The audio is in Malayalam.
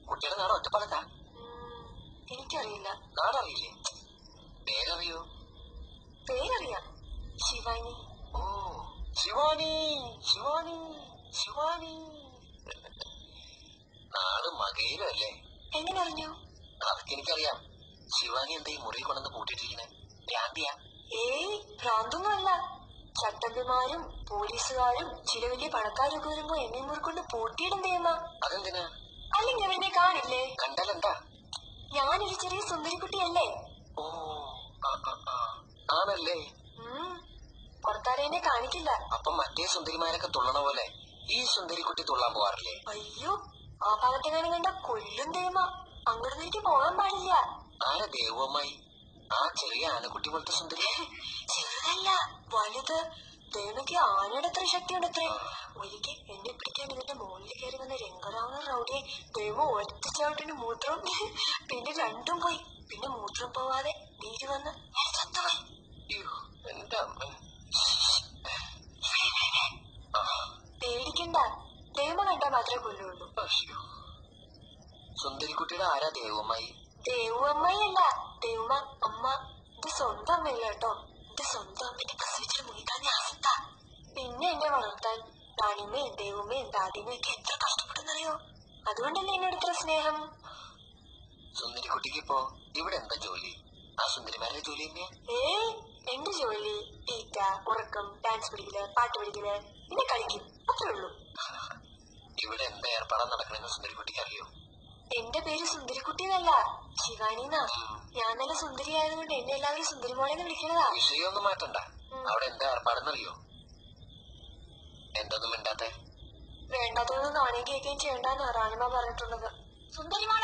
കുട്ടിയുടെ നാട് ഒറ്റപ്പാലത്താ ഉം, എനിക്കറിയില്ല നാടറിയില്ലേ പേരറിയോ പേരറിയാം ശിവാനി ഓ ശിവാനി ശിവാനി ശിവാനി നാട് മകയിലും അല്ലേ എങ്ങനെ അറിഞ്ഞു അതൊക്കെ എനിക്കറിയാം ശിവാനി എന്താ ഈ മുറിയിൽ കൊണ്ടുവന്ന് പൂട്ടിയിട്ടിരിക്കണേ ഭ്രാന്തിയാ ഏയ് ഭ്രാന്തൊന്നുമല്ല ചട്ടമ്പിമാരും പോലീസുകാരും ചില വലിയ പണക്കാരൊക്കെ വരുമ്പോ എന്നെ മുറിക്കൊണ്ട് പൂട്ടിയിടും തേമ്മ അതെന്തിനാ അല്ലെങ്കിൽ അവനെ കാണില്ലേ കണ്ടാലെന്താ ഞാനൊരു ചെറിയ സുന്ദരിക്കുട്ടിയല്ലേ ഓ ആ, ആ, ആ. ആണല്ലേ ഉം പുറത്താരെന്നെ കാണിക്കില്ല അപ്പം മറ്റേ സുന്ദരിമാരൊക്കെ തുള്ളണ പോലെ ഈ സുന്ദരിക്കുട്ടി തുള്ളാൻ പോവാറില്ലേ അയ്യോ ആ ഭാഗത്തെങ്ങാനും കണ്ട കൊല്ലും തേമ്മ അങ്ങോട്ട് എനിക്ക് പോകാൻ പാടില്ല ആരാ ദേവമായി ആ ചെറിയ ആനക്കുട്ടി പോലത്തെ സുന്ദരി ചെറുതല്ല വലുത് ദേവയ്ക്ക് ആനയുടെ അത്ര ശക്തിയുണ്ട് അത്രേ ഒരിക്കൽ എന്നെ പിടിക്കാൻ ഇതിന്റെ മുകളിൽ കയറി വന്ന രംഗരാമ റൗഡിയെ ദൈവം ഒറ്റച്ചാട്ടിന് മൂത്രം പിന്നെ രണ്ടും പോയി പിന്നെ മൂത്രം പോവാതെ നീര് വന്ന് ഞാൻ ചത്തുപോയി അയ്യോ, എന്റെ അമ്മ ആ, പേടിക്കണ്ട ദൈവം കണ്ടാൽ മാത്രമേ കൊല്ലുള്ളൂ അയ്യോ. സുന്ദരിക്കുട്ടിയുടെ ആരാ ദേവമായി ദേവു അമ്മയല്ല ദേവുമ്മ അമ്മ ഇത് സ്വന്തം അമ്മയല്ല കേട്ടോ ഇത് സ്വന്തം അമ്മനെ പ്രസവിച്ചിട്ട് മുങ്ങിക്കാൻ അവസ്ഥ പിന്നെ എന്നെ വളർത്താൻ റാണിമ്മയും ദേവുമ്മയും ദാദിമ്മയും ഒക്കെ എത്ര കഷ്ടപ്പെടുന്നറിയോ അതുകൊണ്ടല്ലേ എന്നോട് ഇത്ര സ്നേഹം സുന്ദരിക്കുട്ടിക്ക് ഇപ്പോ ഇവിടെ എന്താ ജോലി ആ സുന്ദരിമാരുടെ ജോലി തന്നെയാ ഏയ് എന്റെ ജോലി തീറ്റ ഉറക്കം ഡാൻസ് പഠിക്കല് പാട്ട് പഠിക്കല് പിന്നെ കളിക്കും അത്രേ ഉള്ളൂ ഇവിടെ എന്താ ഏർപ്പാടാ നടക്കണെന്ന് സുന്ദരിക്കുട്ടിക്ക് അറിയോ എന്റെ പേര് സുന്ദരിക്കുട്ടി എന്നല്ല ശിവാനിന്നാ ഞാൻ നല്ല സുന്ദരി ആയതുകൊണ്ട് എന്നെ എല്ലാവരും സുന്ദരി മോളെ എന്ന് വിളിക്കണതാ വിഷയമൊന്നും മാറ്റണ്ട അവിടെ എന്താ ഏർപ്പാടെന്നറിയോ എന്തൊന്നും മിണ്ടാത്തെ വേണ്ടാത്തതൊന്നും കാണുകയും കേൾക്കുകയും ചെയ്യണ്ടെന്ന് റാണിമ പറഞ്ഞിട്ടുള്ളത് സുന്ദരിമാ